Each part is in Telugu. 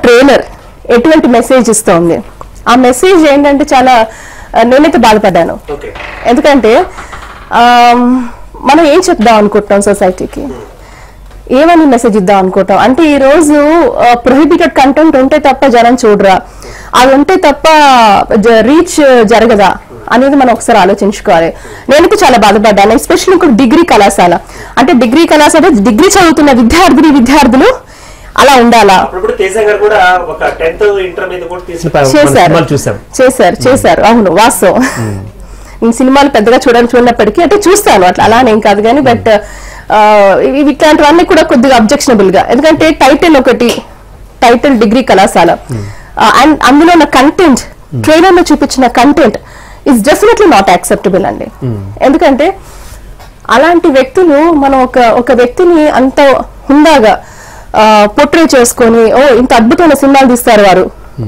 ట్రైలర్ ఎటువంటి మెసేజ్ ఇస్తోంది ఆ మెసేజ్ ఏంటంటే చాలా ఆ, నేనైతే బాధపడ్డాను ఓకే ఎందుకంటే ఆమ్, మనం ఏం చెప్దాం అనుకుంటున్నాం సొసైటీకి ఏమని మెసేజ్ ఇద్దాం అనుకుంటాం అంటే ఈ రోజు ప్రొహిబిటెడ్ కంటెంట్ ఉంటే తప్ప జనం చూడరా అది ఉంటే తప్ప రీచ్ జరగదా అనేది మనం ఒకసారి ఆలోచించుకోవాలి నేనైతే చాలా బాధపడ్డాను ఎస్పెషల్లీ ఇంకొక డిగ్రీ కళాశాల అంటే డిగ్రీ కళాశాల డిగ్రీ చదువుతున్న విద్యార్థిని విద్యార్థులు అలా ఉండాలా అప్పుడు తేజ గారు కూడా ఒక టెన్త్ ఇంటర్ మీద కూడా తీసిన ప- మన చేశారు సినిమాలు చూసాం చేశారు చేశారు అవును వాస్తవం నేను సినిమాలు పెద్దగా చూడని చూడనప్పటికీ అంటే చూస్తాను అట్లా అలానేం కాదు కానీ బట్ ఇవి ఇట్లాంటివన్నీ కూడా కొద్దిగా అబ్జెక్షనబుల్ గా ఎందుకంటే టైటిల్ ఒకటి టైటిల్ డిగ్రీ కళాశాల అండ్ అందులో ఉన్న కంటెంట్ ట్రైలర్ లో చూపించిన content is definitely not acceptable అండి ఎందుకంటే అలాంటి వ్యక్తులు మనం ఒక ఒక వ్యక్తిని అంత హుందాగా పొట్రే చేసుకొని ఓ ఇంత అద్భుతమైన సినిమాలు తీస్తారు వారు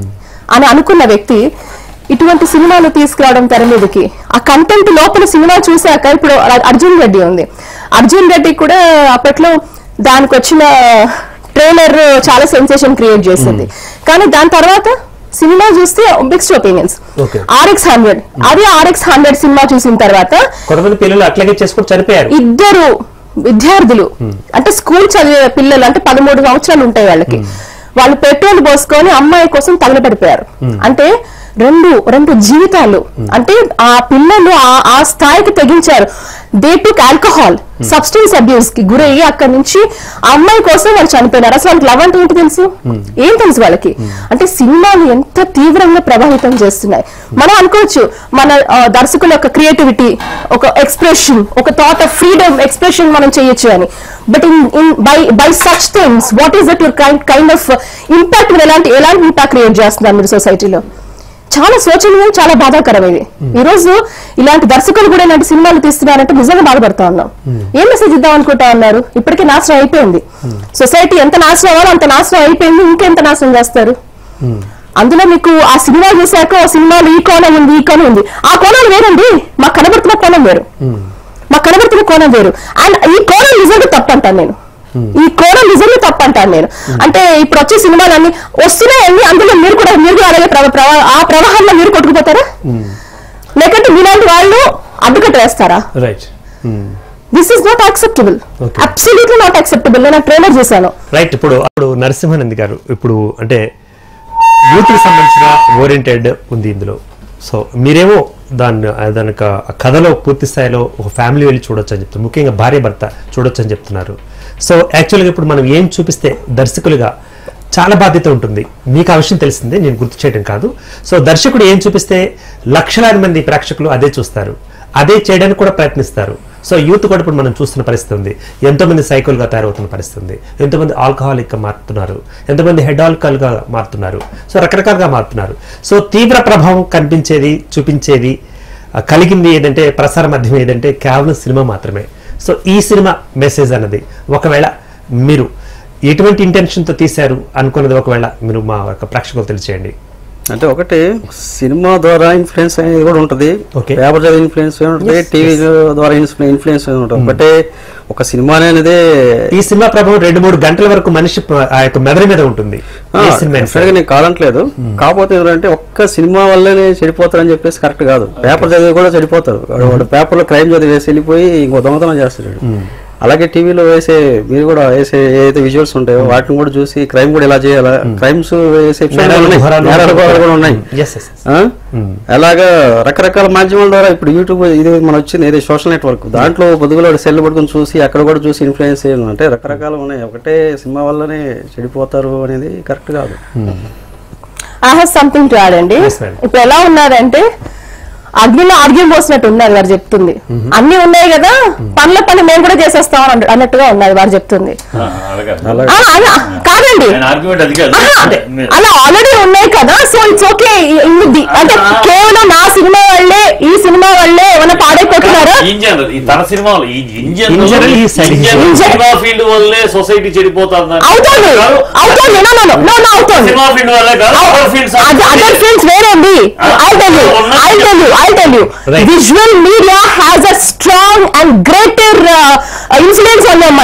అని అనుకున్న వ్యక్తి ఇటువంటి సినిమాలు తీసుకురావడం తెర మీదకి ఆ కంటెంట్ లోపల సినిమా చూశాక ఇప్పుడు అ- అర్జున్ రెడ్డి ఉంది అర్జున్ రెడ్డి కూడా అప్పట్లో దానికి వచ్చిన ట్రైలర్ చాలా సెన్సేషన్ క్రియేట్ చేసింది కానీ దాని తర్వాత సినిమా చూస్తే mixed opinions Okay. RX hundred అదే ఆర్ఎక్స్ హండ్రెడ్ సినిమా చూసిన తర్వాత కొంతమంది పిల్లలు అట్లాగే చేసుకుని చనిపోయారు ఇద్దరు విద్యార్థులు అంటే స్కూల్ చదివే పిల్లలు అంటే పదమూడు సంవత్సరాలు ఉంటాయి వాళ్ళకి వాళ్ళు పెట్రోల్ పోసుకొని అమ్మాయి కోసం తగలబడిపోయారు అంటే రెండు రెండు జీవితాలు అంటే ఆ పిల్లలు ఆ- ఆ స్థాయికి తెగించారు they took alcohol substance abuse కి గురయ్యి అక్కడి నుంచి ఆ అమ్మాయి కోసం వాళ్ళు చనిపోయినారు అసలు వాళ్ళకి లవ్ అంటే ఏంటి తెలుసు ఏం తెలుసు వాళ్ళకి అంటే సినిమాలు ఎంత తీవ్రంగా ప్రభావితం చేస్తున్నాయి మనం అనుకోవచ్చు మన ఆ, దర్శకుల యొక్క క్రియేటివిటీ ఒక ఎక్స్ప్రెషన్ ఒక థాట్ ఆఫ్ ఫ్రీడమ్ ఎక్స్ప్రెషన్ మనం చేయొచ్చు అని but in in by by such things what is that your kind kind of impact ఎలాంటి ఎలాంటి ఇంపాక్ట్ క్రియేట్ చేస్తున్నారు మీరు సొసైటీలో చాలా శోచనీయం చాలా బాధాకరం ఇది ఈ రోజు ఇలాంటి దర్శకులు కూడా ఇలాంటి సినిమాలు తీస్తున్నారంటే నిజంగా బాధపడతా ఉన్నాం ఏం మెసేజ్ ఇద్దాం అనుకుంటా ఉన్నారు ఇప్పటికే నాశనం అయిపోయింది సొసైటీ ఎంత నాశనం అవ్వాలో అంత నాశనం అయిపోయింది ఇంకెంత నాశనం చేస్తారు అందులో మీకు ఆ సినిమా చూశాక ఆ సినిమాలో ఈ కోణం ఉంది ఈ కోణం ఉంది ఆ కోణాలు వేరండి మాకు కనబడుతున్న కోణం వేరు మాకు కనబడుతున్న కోణం వేరు అండ్ ఈ కోణం నిజంగా తప్పు అంటాను నేను ఈ కోణం నిజంగా తప్పు అంటాను నేను అంటే ఇప్పుడు వచ్చే సినిమాలన్నీ వస్తున్నాయండి అందులో మీరు కూడా మీరు కూడా అలాగే ప్రవ- ప్రవ- ఆ ప్రవాహంలో మీరు కొట్టుకుపోతారా లేకంటే మీలాంటి వాళ్ళు అడ్డుకట్ట వేస్తారా right this is not acceptable Okay. Absolutely not acceptable నేను ట్రైలర్ చూశాను రైట్ ఇప్పుడు అప్పుడు నరసింహానంద్ గారు ఇప్పుడు అంటే యూత్ కి సంబంధించిన ఓరియంటెడ్ ఉంది ఇందులో సో మీరేమో దాన్ని దాని యొక్క ఆ కథలో పూర్తి స్థాయిలో ఒక ఫ్యామిలీ వెళ్ళి చూడొచ్చు అని చెప్తున్నారు ముఖ్యంగా భార్య భర్త చూడొచ్చు అని చెప్తున్నారు సో యాక్చువల్గా ఇప్పుడు మనం ఏం చూపిస్తే దర్శకులుగా చాలా బాధ్యత ఉంటుంది మీకు ఆ విషయం తెలిసిందే నేను గుర్తు చేయడం కాదు సో దర్శకుడు ఏం చూపిస్తే లక్షలాది మంది ప్రేక్షకులు అదే చూస్తారు అదే చేయడానికి కూడా ప్రయత్నిస్తారు సో యూత్ కూడా ఇప్పుడు మనం చూస్తున్న పరిస్థితి ఉంది ఎంతోమంది సైకిల్గా తయారవుతున్న పరిస్థితి ఉంది ఎంతోమంది ఆల్కహాలిక్గా మారుతున్నారు ఎంతోమంది హెడ్ ఆల్కహాల్గా మారుతున్నారు సో రకరకాలుగా మారుతున్నారు సో తీవ్ర ప్రభావం కనిపించేది చూపించేది ఆ, కలిగింది ఏదంటే ప్రసార మాధ్యమం ఏదంటే కేవలం సినిమా మాత్రమే సో ఈ సినిమా మెసేజ్ అన్నది ఒకవేళ మీరు ఎటువంటి ఇంటెన్షన్తో తీశారు అనుకున్నది ఒకవేళ మీరు మా యొక్క ప్రేక్షకులు తెలియచేయండి అంటే ఒకటి సినిమా ద్వారా ఇన్ఫ్లుయెన్స్ అనేది కూడా ఉంటుంది Okay. పేపర్ చదివి ఇన్ఫ్లుయెన్స్ ఉంటుంది టీవీ ద్వారా ఇన్ఫ్లుయెన్స్ ఉంటుంది ఒకటే ఒక సినిమా అనేది ఈ సినిమా ప్రభావం రెండు మూడు గంటల వరకు మనిషి ప- ఆ యొక్క మెదడు మీద ఉంటుంది ఏ సినిమా అయినా సరే. డెఫినెట్గా నేను కాదంటలేదు కాకపోతే ఏంటంటే ఒక్క సినిమా వల్లనే చెడిపోతారని చెప్పేసి కరెక్ట్ కాదు పేపర్ చదివి కూడా చెడిపోతారు వాడు- వాడు పేపర్లో క్రైమ్ చదివి వేసి వెళ్ళిపోయి ఇంకో దొంగతనం చేస్తాడు అలాగే టీవీలో వేసే మీరు కూడా వేసే ఏదైతే విజువల్స్ ఉంటాయో వాటిని కూడా చూసి క్రైమ్ కూడా ఎలా చేయాలా క్రైమ్స్ వేసే episodes నేరాలు, ఉన్నాయి. ఘోరాలు నేరాలు, ఘోరాలు కూడా ఉన్నాయి Yes, yes, yes. ఆ? అలాగా రకరకాల మాధ్యమాల ద్వారా ఇప్పుడు యూట్యూబ్ ఇది మన వచ్చింది ఏది సోషల్ నెట్వర్క్ దాంట్లో పొద్దుగులో సెల్ పట్టుకొని చూసి అక్కడ కూడా చూసి ఇన్ఫ్లుయెన్స్ చేయడం అంటే రకరకాలు ఉన్నాయి ఒకటే సినిమా వల్లనే చెడిపోతారు అనేది కరెక్ట్ కాదు I have something to add అండి Yes, madam. ఇప్పుడు ఎలా ఉన్నారంటే అగ్నిలో ఆర్గ్యం పోసినట్టు ఉన్నారు వారు చెప్తుంది అన్ని ఉన్నాయి కదా పనుల పని మేము కూడా చేసేస్తాం అన్న- అన్నట్టుగా ఉన్నారు వారు చెప్తుంది అలాగే ఆ, అలా కాదండి ఆయన ఆర్గ్యుమెంట్ అది కాదు ఆహా, అలా ఆల్రెడీ ఉన్నాయి కదా సో ఇట్స్ ఓకే అంటే కేవలం నా సినిమా వల్లే ఈ సినిమా వల్లే ఏమైనా పాడైపోతున్నారా ఇంజన్ ఈ తన సినిమాలు ఈ engine In general, he said engine it. Cinema field వల్లే సొసైటీ చెడిపోతుంది అవుతుంది అవుతుంది నో నో నో నో అవుతుంది సినిమా ఫీల్డ్ వల్లే కాదు అదర్ ఫీల్డ్స్ అదర్ ఫిల్మ్స్ వేరే అండి I tell you I tell you I tell you Right. Visual media has a strong and greater influence on your minds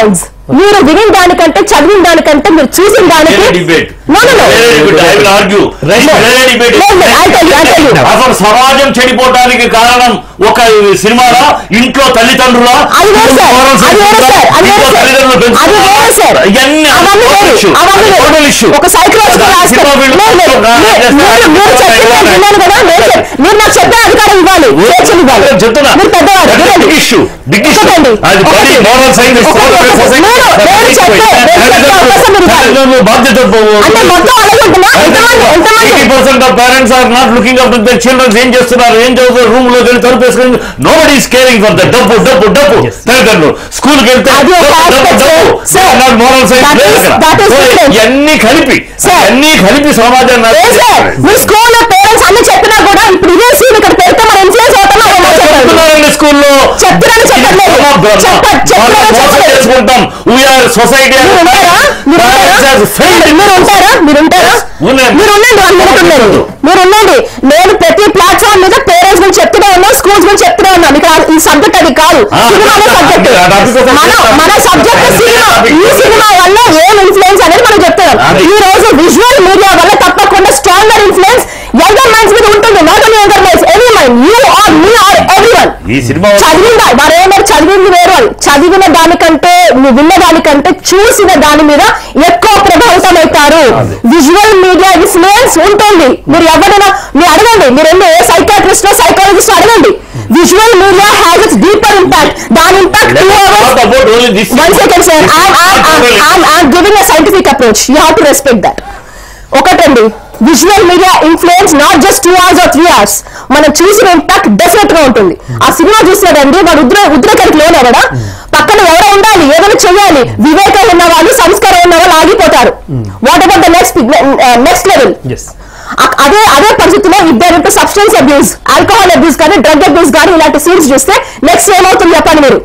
మీరు విని దానికంటే చదివిన దానికంటే మీరు చూసిన దానికి debate No, no, no. I will argue Right. లేదు, లేదు, I tell you, I tell you. అసలు సమాజం చెడిపోవడానికి కారణం ఒక సినిమాలా ఇంట్లో తల్లిదండ్రుల అది వేరు సార్, అది వేరు సార్, అది వేరు సార్. అది వేరు సార్. ఇవన్నీ అవన్నీ వేరు, అవన్నీ వేరు. టోటల్ ఇష్యూ ఒక సైకలాజికల్ ఆస్పెక్ట్ లేదు, లేదు. మీరు- మీరు- మీరు చెప్పింది నేను విన్నాను కదా నేను చెప్- మీరు నాకు చెప్పే అధికారం ఇవ్వాలి స్వేచ్ఛను ఇవ్వాలి చెప్తున్నా మీరు పెద్దవారు వినండి. బిగ్ ఇష్యూ బిగ్ ఇష్యూ ఒకటండి, అది ఒకటి. మోరల్ సైన్స్ ఒకటి, ఒకటి. నేను- నేను చెప్పే- నేను చెప్పే అవకాశం మీరు ఇవ్వాలి. బాధ్యత అంటే మొత్తం అలాగే ఉంటుందా ఎంతమంది ఎంతమంది eighty percent of parents are not looking up their childrens ఏం చేస్తున్నారు ఏం చదువుతారు రూమ్ లో వెళ్ళి తలుపు వేసుకుని nobody is caring for the డబ్బు డబ్బు డబ్బు Yes. తల్లిదండ్రులు స్కూల్ కి వెళ్తే అది ఒక డబ్బు, డబ్బు, aspect, డబ్బు. sir. They are not moral science That లేదు is- అక్కడ. that is So, different. ఇవన్నీ కలిపి Sir. అన్ని కలిపి సమాజాన్ని ఏ సార్ మీ స్కూల్లో పేరెంట్స్ అన్ని చెప్పినా కూడా ఇప్పుడు ఇదే సీన్ ఇక్కడ పెడితే మనం ఇన్ఫ్లుయెన్స్ అవుతాం అది ఎలా చెప్పండి చెప్తున్నారండి స్కూల్లో చెప్తున్నారని చెప్పట్లేదు. చెప్ప- చెప్తున్నారని చెప్పట్లేదు. చేసుకుంటాం వీఆర్ సొసైటీ మీరు ఉంటారా మీరు ఉంటారా మీరు ఉంటారా మీరు ఉంటారా ఉన్నాను. మీరు ఉండండి వన్ మినిట్ ఉండండి మీరు ఉండండి నేను ప్రతి ప్లాట్ఫామ్ మీద పేరెంట్స్ గురించి చెప్తూనే ఉన్నా స్కూల్స్ గురించి చెప్తూనే ఉన్నాను ఇక్కడ ఈ సబ్జెక్ట్ అది కాదు ఆ, సినిమానే సబ్జెక్ట్ అది- అది అందుకోసం మన మన సబ్జెక్ట్ సినిమా ఈ సినిమా వల్ల ఏం ఇన్ఫ్లుయెన్స్ అనేది మనం చెప్తున్నాం అది. ఈ రోజు విజువల్ మీడియా వల్ల తప్పకుండా స్ట్రాంగర్ ఇన్ఫ్లుయెన్స్ యంగర్ మైండ్స్ మీద ఉంటుంది not only younger minds any mind you or me or everyone ఈ సినిమా చదివిన మరేమో చదివింది వేరు అని. చదివిన దానికంటే నువ్వు విన్న దానికంటే చూసిన దాని మీద ఎక్కువ ప్రభావితం అవుతారు విజువల్ మీడియా ఇన్ఫ్లుయెన్స్ ఉంటుంది మీరు ఎవరైనా మీరు అడగండి మీరు వెళ్ళి ఏ సైకాట్రిస్ట్ సైకాలజిస్ట్ అడగండి visual media has its deeper impact దాని impact two hours about only this one second sir I'm giving a scientific approach you have to respect that ఒకటండి visual media influence not just two hours or three hours మనం చూసిన ఇంపాక్ట్ డెఫినెట్ గా ఉంటుంది ఆ సినిమా చూసినాడండి వాడు ఉద్ర ఉద్రేకానికి లోనే కదా పక్కన ఎవరో ఉండాలి ఏదైనా చెయ్యాలి వివేకం ఉన్న వాళ్ళు సంస్కారం ఉన్న వాళ్ళు ఆగిపోతారు what about the next next level yes అదే అదే పరిస్థితిలో ఇద్దరు సబ్స్టెన్స్ అబ్యూస్ ఆల్కహాల్ అబ్యూస్ కానీ డ్రగ్ అబ్యూస్ కానీ ఇలాంటి సీన్స్ చూస్తే నెక్స్ట్ ఏమవుతుంది చెప్పండి మీరు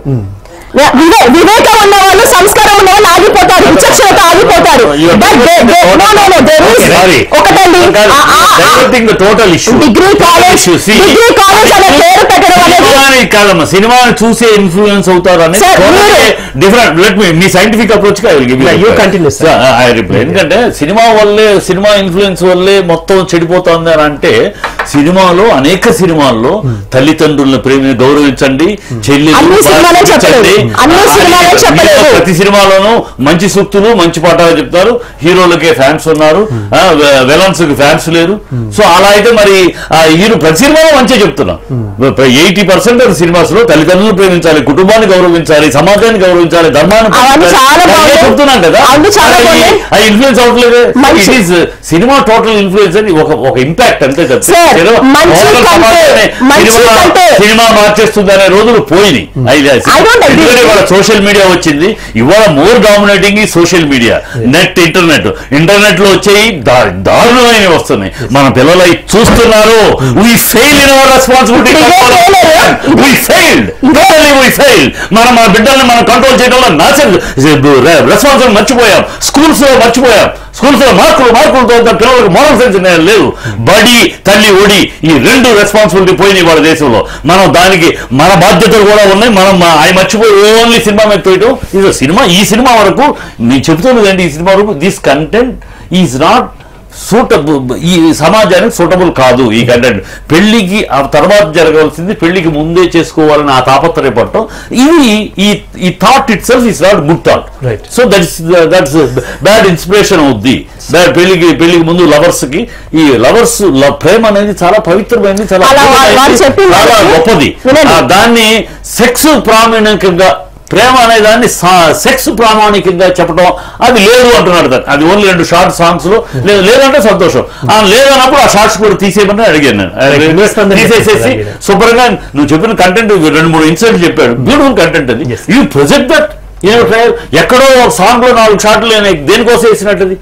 వివే- వివేకం ఉన్న వాళ్ళు సంస్కారం ఉన్న వాళ్ళు ఆగిపోతారు విచక్షణత ఆగిపోతారు But they- they- no, no, no, there is- Sorry. ఒకటండి ఆ- ఆ- ఆ- diverting the total issue degree college degree college అనే పేరు పెట్టడం అనేది సినిమాని కాదమ్మా సినిమాని చూసే ఇన్ఫ్లుయెన్స్ అవుతారు అనేది Sir, మీరు- different let me me scientific approach Yeah, you continue, sir. ఎందుకంటే సినిమా వల్లే సినిమా ఇన్ఫ్లుయెన్స్ వల్లే మొత్తం చెడిపోతుంది అని అంటే సినిమాలో అనేక సినిమాల్లో తల్లిదండ్రులను ప్రేమి గౌరవించండి చెల్లి అన్ని సినిమాలే చెప్పలేదు. అన్ని సినిమాలే చెప్పలేదు. ప్రతి సినిమాలోనూ మంచి సూక్తులు మంచి పాఠాలు చెప్తారు హీరోలకే ఫ్యాన్స్ ఉన్నారు విలన్స్ కి ఫ్యాన్స్ లేరు సో అలా అయితే మరి ఆ హీరో ప్రతి సినిమాలో మంచిగా చెప్తున్నాం ఎయిటీ పర్సెంట్ సినిమాస్ లో తల్లిదండ్రులను ప్రేమించాలి కుటుంబాన్ని గౌరవించాలి సమాజాన్ని గౌరవించాలి ధర్మాన్ని అవన్నీ ప్రేమించాలి. చాలా అవన్నీ బాగున్నాయి. చెప్తున్నాం కదా అవన్నీ చాలా మరి బాగున్నాయి. ఆ ఇన్ఫ్లుయెన్స్ అవట్లేదు మంచి- it is cinema total influence అని ఒక ఒక ఇంపాక్ట్ అంతే కదా Sir, సినిమా- మంచి overall కంటే- సమాజాన్ని మంచి సినిమా- కంటే- సినిమా మార్చేస్తుంది అనే రోజులు పోయినాయి I don't agree. ఎందుకంటే ఇవాళ సోషల్ మీడియా వచ్చింది ఇవాళ మోర్ డామినేటింగ్ ఈ social media net internet internet లో వచ్చేవి దా- దారుణమైనవి వస్తున్నాయి మన పిల్లలు అవి చూస్తున్నారు we fail in our responsibility ఇదే failure. We failed totally we fail మనం మన బిడ్డల్ని మనం కంట్రోల్ చేయడంలో నాశనం రెస్పాన్సిబిలిటీ మర్చిపోయాం స్కూల్స్ లో మర్చిపోయాం స్కూల్స్ లో మార్కులు మార్కులతో ఉన్న పిల్లలకు మోరల్ సెన్స్ లేదు బడి తల్లి ఒడి ఈ రెండు రెస్పాన్సిబిలిటీ పోయినాయి వాళ్ళ దేశంలో మనం దానికి మన బాధ్యతలు కూడా ఉన్నాయి మనం మా- అవి మర్చిపోయి ఓన్లీ సినిమా మీద పోయటం ఇది సినిమా ఈ సినిమా వరకు నేను చెప్తున్నది ఏంటి ఈ సినిమా వరకు this content is not suitable ఈ సమాజానికి సూటబుల్ కాదు ఈ కంటెంట్ పెళ్లికి ఆ తర్వాత జరగవలసింది పెళ్లికి ముందే చేసుకోవాలని ఆ తాపత్రయపడటం ఇది ఈ ఈ thought itself is not good thought Right. So that's that's bad inspiration అవుద్ది బ్యాడ్ పెళ్లికి పెళ్లికి ముందు లవర్స్ కి ఈ లవర్స్ ప్రేమ అనేది చాలా పవిత్రమైనది చాలా అలా వా- అద్భుతమైనది, వాళ్ళు చెప్పింది చాలా ఏంటి? గొప్పది వినండి. ఆ, దాన్ని సెక్స్ ప్రామాణికంగా ప్రేమ అనే దాన్ని సెక్స్ ప్రామాణికంగా చెప్పడం అది లేదు అంటున్నాడు దాన్ని అది ఓన్లీ రెండు షార్ట్ సాంగ్స్ లో లేదు లేదంటే సంతోషం ఆ లేదన్నప్పుడు ఆ షార్ట్స్ కూడా తీసేయమని అడిగాను నేను Right. Investment తీసేసేసి అడిగాను. శుభ్రంగా నువ్వు చెప్పిన కంటెంట్ రెండు మూడు ఇన్సిడెంట్ చెప్పాడు బ్యూటిఫుల్ కంటెంట్ అది Yes. యూ ప్రొజెక్ట్ దట్ ఎక్కడో ఒక సాంగ్ లో నాలుగు షాట్లు దేనికోసం వేసినట్టుది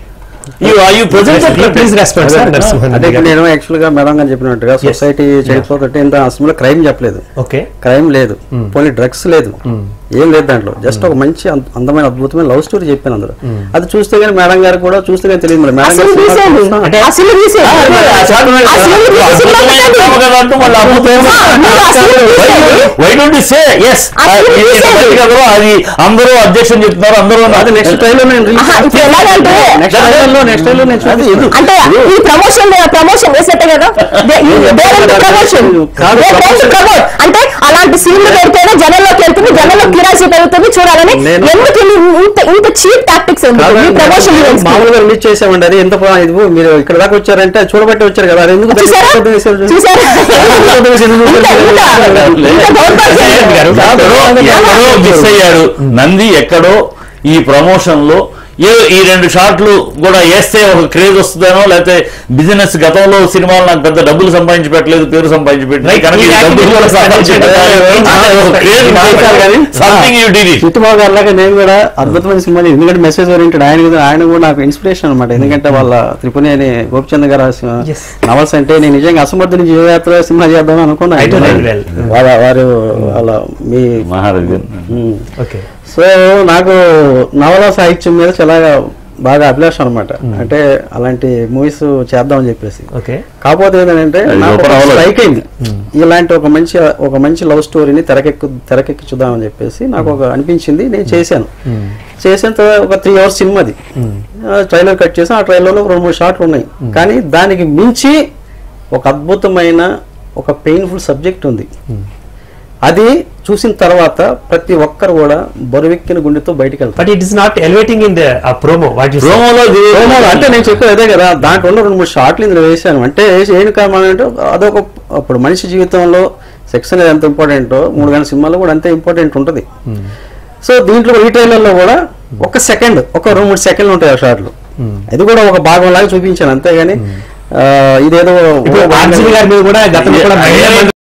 you project please respond sir Narasimhan అదే ఇప్పుడు నేను యాక్చువల్ గా మేడం గారు చెప్పినట్టుగా సొసైటీ చెడిపోతుంటే ఇంత అసలు క్రైమ్ చెప్పలేదు ఓకే క్రైమ్ లేదు పోనీ డ్రగ్స్ లేదు ఏం లేదు దాంట్లో జస్ట్ ఒక మంచి అంద- అందమైన అద్భుతమైన లవ్ స్టోరీ చెప్పాను అందులో అది చూస్తే కానీ మేడం గారు కూడా చూస్తే కానీ తెలియదు మరి మేడం అసలు గారు తీసేయండి సినిమా చూస్తా- అసలు తీసేయండి అసలు తీసేసి అద్భుతమైన ప్రేమ కథ అంటూ మళ్ళీ అద్భుతమైన ఆ, మీరు అసలు తీసేయండి. వై డోంట్ సే ఎస్ అసలు తీసేయండి. అది అందరూ అబ్జెక్షన్ చెప్తున్నారు అందరూ అది నెక్స్ట్ ట్రైలర్ నేను release ఆహా, ఇప్పుడు ఎలాగంటే నెక్స్ట్ ట్రైలర్ లో నెక్స్ట్ ట్రైలర్ నేను చూపిస్తాను. అంటే ఈ ప్రమోషన్ ప్రమోషన్ వేసేట్టే కదా ప్రమోషన్ కాదు, promotion. ప్రమోట్ అంటే అలాంటి సీన్లు పెడితేనే జనంలోకి వెళ్తుంది జనంలో క్యూరియాసిటీ పెరుగుతుంది చూడాలని నేను- ఎందుకు ఇన్ని- ఇంత ఇంత చీప్ టాక్టిక్స్ ఎందుకు కాదు, ఈ ప్రమోషన్ నేను ఈవెంట్స్ కి? మామూలుగా రిలీజ్ చేసామండి అది ఎంత బా- ఇది మీరు ఇక్కడ దాకా వచ్చారంటే అది చూడబట్టి వచ్చారు కదా అది ఎందుకు చూసారా ఫోటో వేసారు చూడు. చూసారా ఫోటో వేసి ఎందుకు ఇంత- ఇంత- ఇంత దౌర్భాగ్యం. ఎక్కడో మిస్ అయ్యాడు నంది ఎక్కడో ఈ ప్రమోషన్ లో ఏ ఈ రెండు షాట్లు కూడా వేస్తే ఒక క్రేజ్ వస్తుందనో లేకపోతే బిజినెస్ గతంలో సినిమాలు నాకు పెద్ద డబ్బులు సంపాదించి పెట్టలేదు పేరు సంపాదించి పెట్టినాయి కనుక ఈ డబ్బులు కూడా సంపాదించి పెట్టాలి. ఒక క్రేజ్ కానీ something you did it Chittubabu గారు లాగా నేను కూడా అద్భుతమైన సినిమా ఎందుకంటే మెసేజ్ ఓరియంటెడ్ ఆయన కూడా- ఆయన కూడా నాకు ఇన్స్పిరేషన్ అనమాట ఎందుకంటే వాళ్ళ త్రిపుణి అని గోపిచంద్ గారు రాసిన Yes. నవల్స్ అంటే నేను నిజంగా అసమర్థుని జీవయాత్ర సినిమా చేద్దాం అనుకున్నా I do very well. వాళ్ళ వారు వాళ్ళ మీ మహారాజ్ ఉమ్. ఓకే సో నాకు నవల సాహిత్యం మీద చాలా బాగా అభిలాష అనమాట అంటే అలాంటి మూవీస్ చేద్దామని చెప్పేసి ఓకే కాకపోతే ఏంటంటే అది నాకు ఒక నవల. స్ట్రైక్ అయింది ఇలాంటి ఒక మంచి ఒక మంచి లవ్ స్టోరీని తెరకెక్కు తెరకెక్కించుదామని చెప్పేసి నాకు ఒక అనిపించింది నేను చేశాను చేసిన తర్వాత ఒక త్రీ అవర్స్ సినిమాది ట్రైలర్ కట్ చేసాం ఆ ట్రైలర్లో రెండు మూడు షాట్లు ఉన్నాయి కానీ దానికి మించి ఒక అద్భుతమైన ఒక పెయిన్ఫుల్ సబ్జెక్ట్ ఉంది అది చూసిన తర్వాత ప్రతి ఒక్కరు కూడా బరువెక్కిన గుండెతో బయటికి వెళ్తారు but it is not elevating in the promo what you ప్రోమోలో ప్రోమోలో అంటే నేను చెప్పేది అదే కదా దాంట్లో ఉన్న రెండు మూడు షార్ట్లు ఇందులో వేసాను అంటే వేసి ఏం కావాలంటే అదొక అప్పుడు మనిషి జీవితంలో సెక్స్ అనేది ఎంత ఇంపార్టెంటో మూడు గంటల సినిమాలో కూడా అంతే ఇంపార్టెంట్ ఉంటుంది సో దీంట్లో ఈ ట్రైలర్లో కూడా ఒక సెకండ్ ఒక రెండు మూడు సెకండ్లు ఉంటాయి ఆ షార్ట్లు అది కూడా ఒక భాగం లాగా చూపించాను అంతేగాని ఆ, ఇదేదో ఇప్పుడు ఆర్జీవి గారి మీద కూడా గతంలో కూడా ఏ- మహిళా